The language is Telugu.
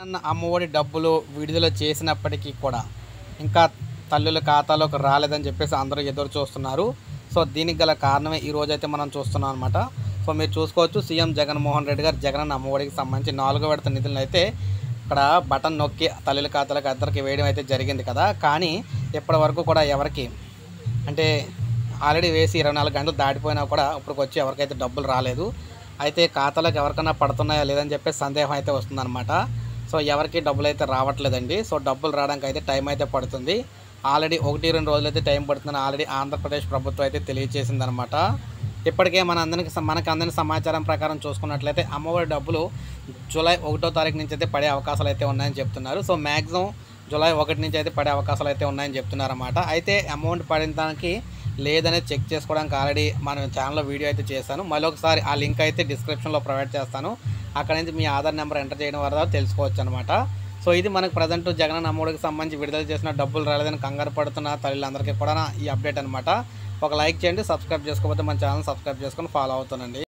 అన్న అమ్మఒడి డబ్బులు విడుదల చేసినప్పటికీ కూడా ఇంకా తల్లుల ఖాతాలోకి రాలేదని చెప్పేసి అందరూ ఎదురు చూస్తున్నారు సో దీనికి గల కారణమే ఈ రోజైతే మనం చూస్తున్నాం అనమాట సో మీరు చూసుకోవచ్చు సీఎం జగన్మోహన్ రెడ్డి గారు జగన్ అమ్మఒడికి సంబంధించి నాలుగో విడత నిధులను అయితే ఇక్కడ బటన్ నొక్కి తల్లుల ఖాతాలకు అందరికి వేయడం అయితే జరిగింది కదా కానీ ఇప్పటి వరకు కూడా ఎవరికి అంటే ఆల్రెడీ వేసి ఇరవై నాలుగు గంటలు దాటిపోయినా కూడా ఇప్పటికి వచ్చి ఎవరికైతే డబ్బులు రాలేదు అయితే ఖాతాలోకి ఎవరికైనా పడుతున్నాయా లేదని చెప్పి సందేహం అయితే వస్తుందన్నమాట సో ఎవరికి డబ్బులు అయితే రావట్లేదండి సో డబ్బులు రావడానికి అయితే టైం అయితే పడుతుంది ఆల్రెడీ ఒకటి రెండు రోజులు అయితే టైం పడుతుందని ఆల్రెడీ ఆంధ్రప్రదేశ్ ప్రభుత్వం అయితే తెలియజేసిందనమాట ఇప్పటికే మన అందరికి మనకు అందని సమాచారం ప్రకారం చూసుకున్నట్లయితే అమ్మఒడి డబ్బులు జూలై ఒకటో తారీఖు నుంచి అయితే పడే అవకాశాలు అయితే ఉన్నాయని చెప్తున్నారు సో మ్యాక్సిమం జూలై ఒకటి నుంచి అయితే పడే అవకాశాలు అయితే ఉన్నాయని చెప్తున్నారన్నమాట అయితే అమౌంట్ పడిన దానికి లేదనేది చెక్ చేసుకోవడానికి ఆల్రెడీ మన ఛానల్లో వీడియో అయితే చేశాను మళ్ళీ ఒకసారి ఆ లింక్ అయితే డిస్క్రిప్షన్లో ప్రొవైడ్ చేస్తాను అక్కడ నుంచి మీ ఆధార్ నెంబర్ ఎంటర్ చేయడం వల్ల తెలుసుకోవచ్చు అనమాట సో ఇది మనకు ప్రజెంట్ జగన్ అమ్మఒడికి సంబంధించి విడుదల చేసిన డబ్బులు రాలేదని కంగారు పడుతున్న తల్లులందరికీ కూడా ఈ అప్డేట్ అనమాట ఒక లైక్ చేయండి సబ్స్క్రైబ్ చేసుకోకపోతే మన ఛానల్ సబ్స్క్రైబ్ చేసుకొని ఫాలో అవుతానండి